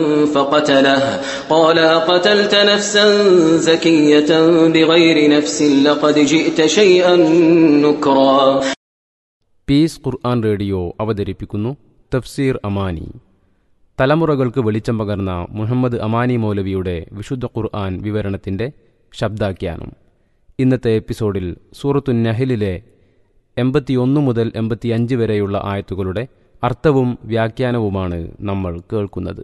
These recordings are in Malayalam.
فقتله قال قتلت نفسا زكية بغير نفس لقد جئت شيئا نكرا പീസ് ഖുർആൻ റേഡിയോ അവതരിപ്പിക്കുന്നു തഫ്സീർ അമാനി തലമുറകൾക്ക് വെളിച്ചം പകർന്ന മുഹമ്മദ് അമാനി മൗലവിയുടെ വിശുദ്ധ ഖുർആൻ വിവരണത്തിന്റെ ശബ്ദാഖ്യാനം ഇന്നത്തെ എപ്പിസോഡിൽ സൂറത്തു നഹലിലെ എൺപത്തിയൊന്ന് മുതൽ എൺപത്തിയഞ്ച് വരെയുള്ള ആയത്തുകളുടെ അർത്ഥവും വ്യാഖ്യാനവുമാണ് നമ്മൾ കേൾക്കുന്നത്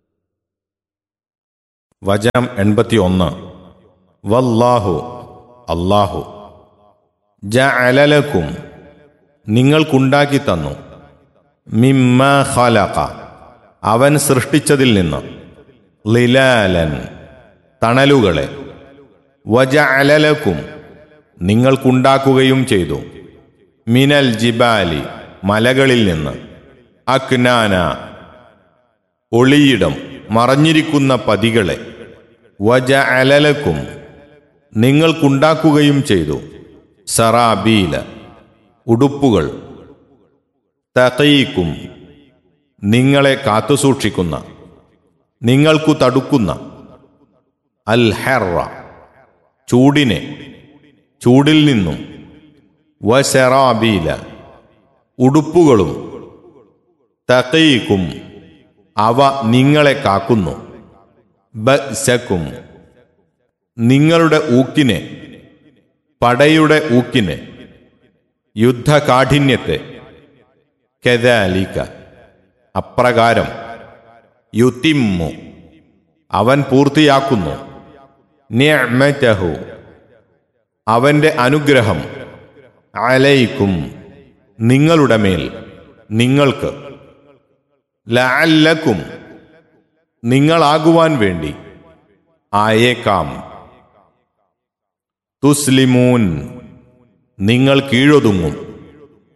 വചനം എൺപത്തിയൊന്ന് വല്ലാഹു അല്ലാഹു ജഅലലക്കും നിങ്ങൾക്കുണ്ടാക്കി തന്നു മിമ്മ ഖലഖ അവൻ സൃഷ്ടിച്ചതിൽ നിന്ന് ലിലാലൻ തണലുകളെ വജഅലലക്കും നിങ്ങൾക്കുണ്ടാക്കുകയും ചെയ്തു മിനൽ ജിബാലി മലകളിൽ നിന്ന് അക്നാന ഒളിയിടം മറഞ്ഞിരിക്കുന്ന പതികളെ വജ അലലക്കും നിങ്ങൾക്കുണ്ടാക്കുകയും ചെയ്തു സറാബീല ഉടുപ്പുകൾ തകയിക്കും നിങ്ങളെ കാത്തുസൂക്ഷിക്കുന്ന നിങ്ങൾക്കു തടുക്കുന്ന അൽ ഹെറ ചൂടിനെ ചൂടിൽ നിന്നും വശറാബീല ഉടുപ്പുകളും തകയിക്കും അവ നിങ്ങളെ കാക്കുന്നു ബസക്കും നിങ്ങളുടെ ഊക്കിനെ പടയുടെ ഊക്കിനെ യുദ്ധകാഠിന്യത്തെ കെതാലിക്ക അപ്രകാരം യുത്തിമ്മു അവൻ പൂർത്തിയാക്കുന്നു നിഅ്മതഹു അവന്റെ അനുഗ്രഹം അലൈക്കും നിങ്ങളുടെ മേൽ നിങ്ങൾക്ക് ലഅല്ലക്കും നിങ്ങളാകുവാൻ വേണ്ടി ആയേക്കാം തുസ്ലിമൂൻ നിങ്ങൾ കീഴൊതുങ്ങും